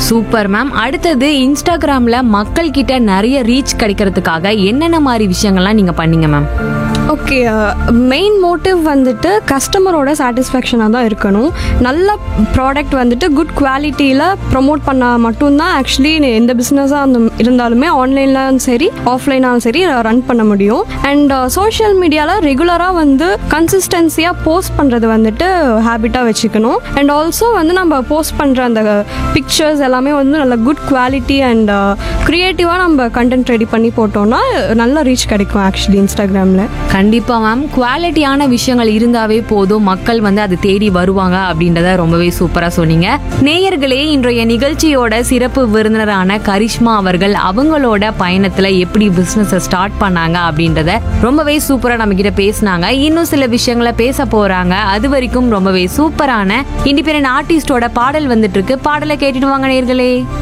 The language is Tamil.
சூப்பர் மேம் அடுத்தது இன்ஸ்டாகிராம்ல மக்கள் கிட்ட நிறைய ரீச் கிடைக்கிறதுக்காக என்னென்ன மாதிரி விஷயங்கள்லாம் நீங்க பண்ணீங்க மேம் ஓகே மெயின் மோட்டிவ் வந்துட்டு கஸ்டமரோட சாட்டிஸ்ஃபேக்ஷனாக தான் இருக்கணும் நல்ல ப்ராடக்ட் வந்துட்டு குட் குவாலிட்டியில் ப்ரொமோட் பண்ணால் மட்டும்தான் ஆக்சுவலி எந்த பிஸ்னஸாக அந்த இருந்தாலுமே ஆன்லைன்லாம் சரி ஆஃப்லைனாலும் சரி ரன் பண்ண முடியும் அண்ட் சோஷியல் மீடியாவில் ரெகுலராக வந்து கன்சிஸ்டன்சியாக போஸ்ட் பண்ணுறது வந்துட்டு ஹேபிட்டாக வச்சுக்கணும் அண்ட் ஆல்சோ வந்து நம்ம போஸ்ட் பண்ணுற அந்த பிக்சர்ஸ் எல்லாமே வந்து நல்ல குட் குவாலிட்டி அண்ட் க்ரியேட்டிவாக நம்ம கண்டென்ட் ரெடி பண்ணி போட்டோம்னா நல்ல ரீச் கிடைக்கும் ஆக்சுவலி இன்ஸ்டாகிராமில் கண்டிப்பா மேம் குவாலிட்டியான விஷயங்கள் இருந்தாவே போதும் மக்கள் வந்து அது தேடி வருவாங்க அப்படின்றத ரொம்பவே சூப்பரா சொன்னீங்க நேயர்களே இன்றைய நிகழ்ச்சியோட சிறப்பு விருந்தினரான கரிஷ்மா அவர்கள் அவங்களோட பயணத்துல எப்படி பிசினஸ் ஸ்டார்ட் பண்ணாங்க அப்படின்றத ரொம்பவே சூப்பரா நம்ம கிட்ட பேசினாங்க இன்னும் சில விஷயங்களை பேச போறாங்க அது வரைக்கும் ரொம்பவே சூப்பரான இண்டிபெண்டன்ட் ஆர்டிஸ்டோட பாடல் வந்துட்டு இருக்கு பாடலை கேட்டுட்டு வாங்க நேயர்களே